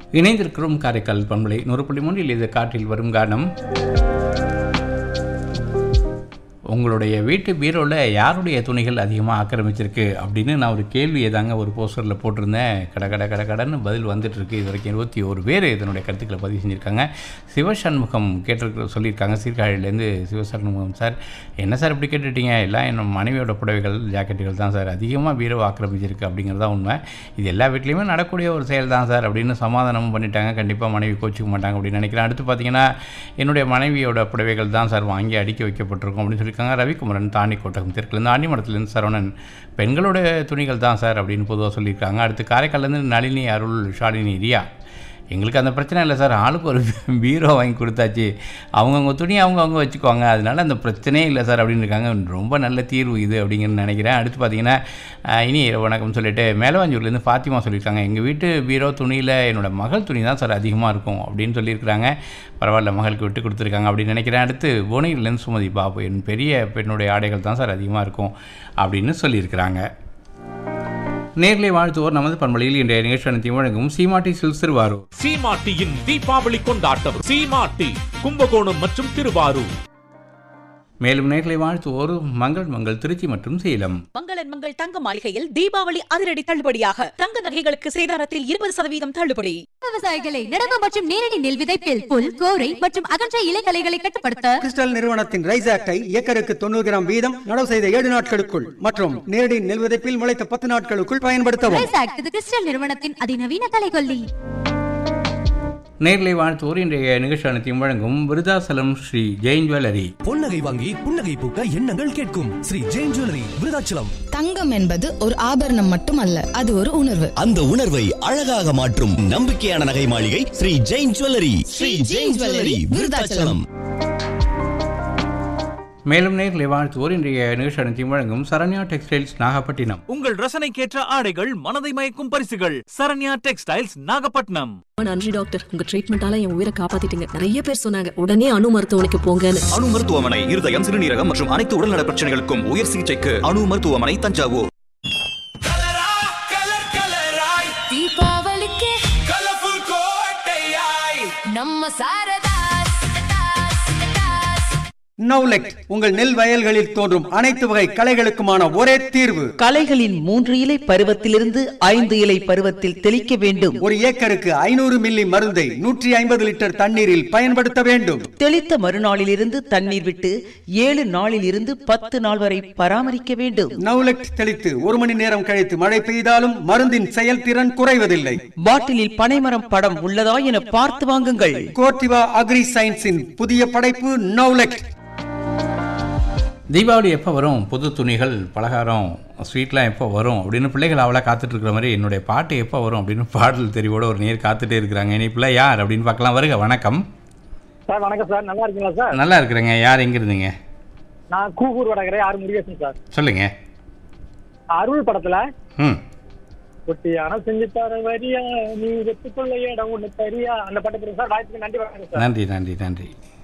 இணைந்திருக்கிறோம் காரைக்கால் பண்பலை நூறு புள்ளி மூன்றில் இது காற்றில் வரும் கானம் உங்களுடைய வீட்டு பீரோவில் யாருடைய துணிகள் அதிகமாக ஆக்கிரமிச்சிருக்கு அப்படின்னு நான் ஒரு கேள்வியை தாங்க ஒரு போஸ்டரில் போட்டிருந்தேன் கட கட கட கடன்னு பதில் வந்துட்டு இருக்கு இது வரைக்கும் இருபத்தி ஒரு பேர் இதனுடைய கருத்துக்களை பதிவு செஞ்சுருக்காங்க சிவசண்முகம் கேட்டிருக்க சொல்லியிருக்காங்க சீர்காழியிலேருந்து சிவசண்முகம் சார் என்ன சார் இப்படி கேட்டுட்டீங்க எல்லாம் என் மனைவியோட புடவைகள் ஜாக்கெட்டுகள் தான் சார் அதிகமாக பீரோ ஆக்கிரமிச்சிருக்கு அப்படிங்கிறது தான் உண்மை இது எல்லா வீட்லேயுமே நடக்கக்கூடிய ஒரு செயல் தான் சார் அப்படின்னு சமாதானமும் பண்ணிட்டாங்க கண்டிப்பாக மனைவி கோச்சிக்க மாட்டாங்க அப்படின்னு நினைக்கிறேன் அடுத்து பார்த்தீங்கன்னா என்னுடைய மனைவியோட புடவைகள் தான் சார் வாங்கி அடுக்கி வைக்கப்பட்டிருக்கும் அப்படின்னு சொல்லியிருக்காங்க ரவிக்குமரன் தாண்டி கோட்டகம் தெற்குலேருந்து ஆண்டிமடத்துலேருந்து சரவணன் பெண்களோட துணிகள் தான் சார் அப்படின்னு பொதுவாக சொல்லியிருக்காங்க அடுத்து காரைக்கால்லேருந்து நளினி அருள் ஷாலினி ரியா எங்களுக்கு அந்த பிரச்சனை இல்லை சார் ஆளுக்கு ஒரு பீரோ வாங்கி கொடுத்தாச்சு அவங்கவுங்க துணி அவங்கவுங்க வச்சுக்குவாங்க அதனால அந்த பிரச்சனையே இல்லை சார் அப்படின்னு இருக்காங்க ரொம்ப நல்ல தீர்வு இது அப்படிங்கிறது நினைக்கிறேன் அடுத்து பார்த்தீங்கன்னா அஹ், இனி வணக்கம் சொல்லிட்டு மேலவாஞ்சூர்லேருந்து ஃபாத்திமா சொல்லியிருக்காங்க எங்கள் வீட்டு பீரோ துணியில் என்னோட மகள் துணி தான் சார் அதிகமாக இருக்கும் அப்படின்னு சொல்லியிருக்கிறாங்க பரவாயில்ல மகளுக்கு விட்டு கொடுத்துருக்காங்க அப்படின்னு நினைக்கிறேன் அடுத்து புவனகிரிலேருந்து சுமதி பாபு என் பெரிய பெண்ணுடைய ஆடைகள் தான் சார் அதிகமாக இருக்கும் அப்படின்னு சொல்லியிருக்கிறாங்க நேர்களை வாழ்த்துவோர் நமது பண்பலையில் இன்றைய நிகழ்ச்சி அனைத்தையும் வழங்கும் சீமாட்டி சில்ஸ் திருவாரூர் சீமாட்டியின் தீபாவளி கொண்டாட்டம் சீமாட்டி கும்பகோணம் மற்றும் திருவாரூர் மேலும் நேர்களை வாழ்த்துவோர் மங்கள் மங்கள் திருச்சி மற்றும் சேலம் மங்களன் மங்கள் தங்க மாளிகையில் தீபாவளி அதிரடி தள்ளுபடியாக தங்க நகைகளுக்கு சேதாரத்தில் இருபது சதவீதம் தள்ளுபடி விவசாயிகளை நடவு மற்றும் நேரடி நெல் விதைப்பில் புல் கோரை மற்றும் அகன்ற இலைகளைகளை கட்டுப்படுத்த கிறிஸ்டல் நிறுவனத்தின் ரைஸ் ஆக்டை ஏக்கருக்கு தொண்ணூறு கிராம் வீதம் நடவு செய்த ஏழு நாட்களுக்குள் மற்றும் நேரடி நெல் விதைப்பில் முளைத்த பத்து நாட்களுக்குள் பயன்படுத்தவும் ரைஸ் ஆக்ட் இது கிறிஸ்டல் நிறுவனத்தின் அதிநவீன கலைகொல்லி நேர்களை வாழ்த்துவோர் இன்றைய நிகழ்ச்சி அனைத்தையும் வழங்கும் விருதாசலம் ஸ்ரீ ஜெயின் ஜுவல்லரி பொன்னகை வாங்கி புன்னகை பூக்க எண்ணங்கள் கேட்கும் ஸ்ரீ ஜெயின் ஜுவல்லரி விருதாச்சலம் தங்கம் என்பது ஒரு ஆபரணம் மட்டுமல்ல அது ஒரு உணர்வு அந்த உணர்வை அழகாக மாற்றும் நம்பிக்கையான நகை மாளிகை ஸ்ரீ ஜெயின் ஜுவல்லரி ஸ்ரீ ஜெயின் ஜுவல்லரி விருதாச்சலம் மேலும் நேர்களை வாழ்த்துவோர் இன்றைய நிகழ்ச்சி அனைத்தையும் வழங்கும் சரண்யா டெக்ஸ்டைல்ஸ் நாகப்பட்டினம் உங்கள் ரசனைக்கேற்ற ஆடைகள் மனதை மயக்கும் பரிசுகள் சரண்யா டெக்ஸ்டைல்ஸ் நாகப்பட்டினம் நன்றி டாக்டர் உங்க ட்ரீட்மெண்டால என் உயிரை காப்பாத்திட்டீங்க நிறைய பேர் சொன்னாங்க உடனே அணு மருத்துவமனைக்கு போங்கன்னு அணு மருத்துவமனை இருதயம் சிறுநீரகம் மற்றும் அனைத்து உடல்நல பிரச்சனைகளுக்கும் உயர் சிகிச்சைக்கு அணு மருத்துவமனை தஞ்சாவூர் தீபாவளிக்கு நம்ம சாரதா நவுலெக் உங்கள் நெல் வயல்களில் தோன்றும் அனைத்து வகை களைகளுக்குமான ஒரே தீர்வு களைகளின் மூன்று இலை பருவத்திலிருந்து ஐந்து இலை பருவத்தில் தெளிக்க வேண்டும் ஒரு ஏக்கருக்கு ஐநூறு மில்லி மருந்தை நூற்றி ஐம்பது லிட்டர் தண்ணீரில் பயன்படுத்த வேண்டும் தெளித்த மறுநாளிலிருந்து தண்ணீர் விட்டு ஏழு நாளில் இருந்து பத்து நாள் வரை பராமரிக்க வேண்டும் நவுலெக் தெளித்து ஒரு மணி நேரம் கழித்து மழை பெய்தாலும் மருந்தின் செயல்திறன் குறைவதில்லை பாட்டிலில் பனைமரம் படம் உள்ளதா என பார்த்து வாங்குங்கள் கோர்டிவா அக்ரி சயின்ஸின் புதிய படைப்பு நவுலெக் தீபாவளி எப்போ வரும் புது துணிகள் பலகாரம் ஸ்வீட்லாம் எப்போ வரும் அப்படின்னு பிள்ளைகள் அவளா காத்துட்டு இருக்கிற மாதிரி என்னுடைய பாட்டு எப்போ வரும் அப்படின்னு பாடல் தெரிவோட ஒரு நேர் காத்துட்டே இருக்கிறாங்க இனிப்பில் யார் அப்படின்னு பார்க்கலாம் வருக வணக்கம் சார் வணக்கம் சார் நல்லா இருக்கீங்களா சார் நல்லா இருக்கிறேங்க யார் எங்க இருந்தீங்க நான் கூகூர் வடகரை ஆறு முருகேசன் சார் சொல்லுங்க அருள் படத்துல ம் ஒட்டியான செஞ்சு தர வரியா நீ வெத்துக்குள்ள இடம் ஒண்ணு தரியா அந்த படத்துல சார் வாய்ப்புக்கு நன்றி வணக்கம் சார் நன்றி நன்றி நன்றி